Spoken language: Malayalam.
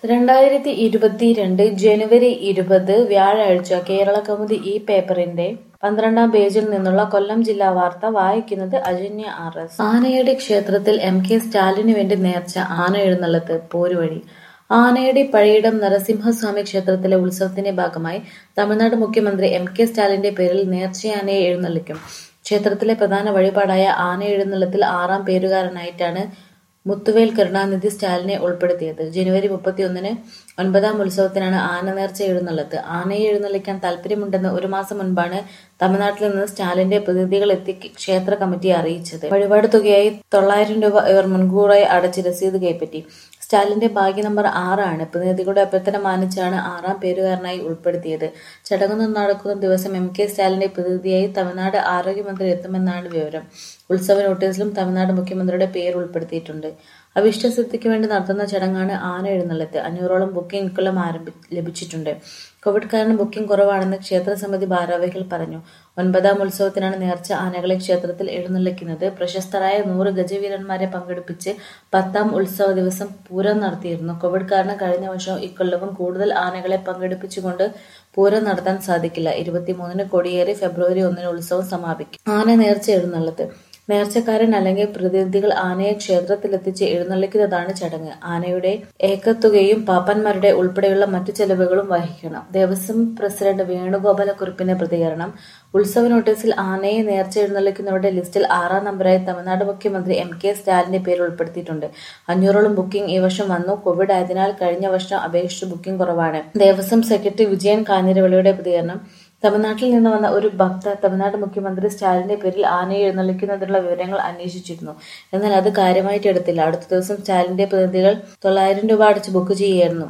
രണ്ടായിരത്തി ഇരുപത്തിരണ്ട് ജനുവരി ഇരുപത് വ്യാഴാഴ്ച കേരളകൗമുദി ഈ പേപ്പറിന്റെ പന്ത്രണ്ടാം പേജിൽ നിന്നുള്ള കൊല്ലം ജില്ലാ വാർത്ത വായിക്കുന്നത് അജന്യ ആർ എസ് ആനയടി ക്ഷേത്രത്തിൽ എം കെ സ്റ്റാലിന് വേണ്ടി നേർച്ച ആന എഴുന്നള്ളത്ത് പോരുവഴി ആനയടി പഴയിടം നരസിംഹസ്വാമി ക്ഷേത്രത്തിലെ ഉത്സവത്തിന്റെ ഭാഗമായി തമിഴ്നാട് മുഖ്യമന്ത്രി എം കെ സ്റ്റാലിന്റെ പേരിൽ നേർച്ചയാനയെ എഴുന്നള്ളിക്കും ക്ഷേത്രത്തിലെ പ്രധാന വഴിപാടായ ആന എഴുന്നള്ളത്തിൽ ആറാം പേരുകാരനായിട്ടാണ് മുത്തുവേൽ കരുണാനിധി സ്റ്റാലിനെ ഉൾപ്പെടുത്തിയത് ജനുവരി മുപ്പത്തിയൊന്നിന് ഒൻപതാം ഉത്സവത്തിനാണ് ആന നേർച്ച എഴുന്നള്ളത്ത് ആനയെ എഴുന്നള്ളിക്കാൻ താല്പര്യമുണ്ടെന്ന് ഒരു മാസം മുൻപാണ് തമിഴ്നാട്ടിൽ നിന്ന് സ്റ്റാലിന്റെ പ്രതിനിധികൾ എത്തി ക്ഷേത്ര കമ്മിറ്റിയെ അറിയിച്ചത് വഴിപാട് തുകയായി തൊള്ളായിരം രൂപ ഇവർ മുൻകൂറായി അടച്ച് രസീത് കൈപ്പറ്റി സ്റ്റാലിന്റെ ഭാഗ്യ നമ്പർ ആറാണ് പ്രതിനിധികളുടെ അഭ്യർത്ഥന മാനിച്ചാണ് ആറാം പേരുകാരനായി ഉൾപ്പെടുത്തിയത് ചടങ്ങ് നടക്കുന്ന ദിവസം എം കെ സ്റ്റാലിന്റെ പ്രതിനിധിയായി തമിഴ്നാട് ആരോഗ്യമന്ത്രി എത്തുമെന്നാണ് വിവരം ഉത്സവ നോട്ടീസിലും തമിഴ്നാട് മുഖ്യമന്ത്രിയുടെ പേര് ഉൾപ്പെടുത്തിയിട്ടുണ്ട് അവിഷ്ടസിദ്ധിക്ക് വേണ്ടി നടത്തുന്ന ചടങ്ങാണ് ആന എഴുന്നള്ളത്ത് അഞ്ഞൂറോളം ബുക്കിംഗ് ഇക്കൊല്ലം ആരംഭി ലഭിച്ചിട്ടുണ്ട് കോവിഡ് കാരണം ബുക്കിംഗ് കുറവാണെന്ന് ക്ഷേത്ര സമിതി ഭാരവാഹികൾ പറഞ്ഞു ഒൻപതാം ഉത്സവത്തിനാണ് നേർച്ച ആനകളെ ക്ഷേത്രത്തിൽ എഴുന്നള്ളിക്കുന്നത് പ്രശസ്തരായ നൂറ് ഗജവീരന്മാരെ പങ്കെടുപ്പിച്ച് പത്താം ഉത്സവ ദിവസം പൂരം നടത്തിയിരുന്നു കോവിഡ് കാരണം കഴിഞ്ഞ വർഷവും ഇക്കൊല്ലവും കൂടുതൽ ആനകളെ പങ്കെടുപ്പിച്ചുകൊണ്ട് പൂരം നടത്താൻ സാധിക്കില്ല ഇരുപത്തിമൂന്നിന് കൊടിയേറി ഫെബ്രുവരി ഒന്നിന് ഉത്സവം സമാപിക്കും ആന നേർച്ച എഴുന്നള്ളത്ത് നേർച്ചക്കാരൻ അല്ലെങ്കിൽ പ്രതിനിധികൾ ആനയെ ക്ഷേത്രത്തിലെത്തിച്ച് എഴുന്നള്ളിക്കുന്നതാണ് ചടങ്ങ് ആനയുടെ ഏക്കത്തുകയും പാപ്പന്മാരുടെ ഉൾപ്പെടെയുള്ള മറ്റു ചെലവുകളും വഹിക്കണം ദേവസ്വം പ്രസിഡന്റ് വേണുഗോപാലക്കുറിപ്പിന്റെ പ്രതികരണം ഉത്സവ നോട്ടീസിൽ ആനയെ നേർച്ച എഴുന്നള്ളിക്കുന്നവരുടെ ലിസ്റ്റിൽ ആറാം നമ്പറായി തമിഴ്നാട് മുഖ്യമന്ത്രി എം കെ സ്റ്റാലിന്റെ പേര് ഉൾപ്പെടുത്തിയിട്ടുണ്ട് അഞ്ഞൂറോളം ബുക്കിംഗ് ഈ വർഷം വന്നു കോവിഡ് ആയതിനാൽ കഴിഞ്ഞ വർഷം അപേക്ഷിച്ച് ബുക്കിംഗ് കുറവാണ് ദേവസ്വം സെക്രട്ടറി വിജയൻ കാഞ്ഞിരവിളയുടെ പ്രതികരണം തമിഴ്നാട്ടിൽ നിന്ന് വന്ന ഒരു ഭക്ത തമിഴ്നാട് മുഖ്യമന്ത്രി സ്റ്റാലിന്റെ പേരിൽ ആനയെ എഴുന്നള്ളിക്കുന്നതിനുള്ള വിവരങ്ങൾ അന്വേഷിച്ചിരുന്നു എന്നാൽ അത് കാര്യമായിട്ട് എടുത്തില്ല അടുത്ത ദിവസം സ്റ്റാലിന്റെ പ്രതിനിധികൾ തൊള്ളായിരം രൂപ അടച്ച് ബുക്ക് ചെയ്യുകയായിരുന്നു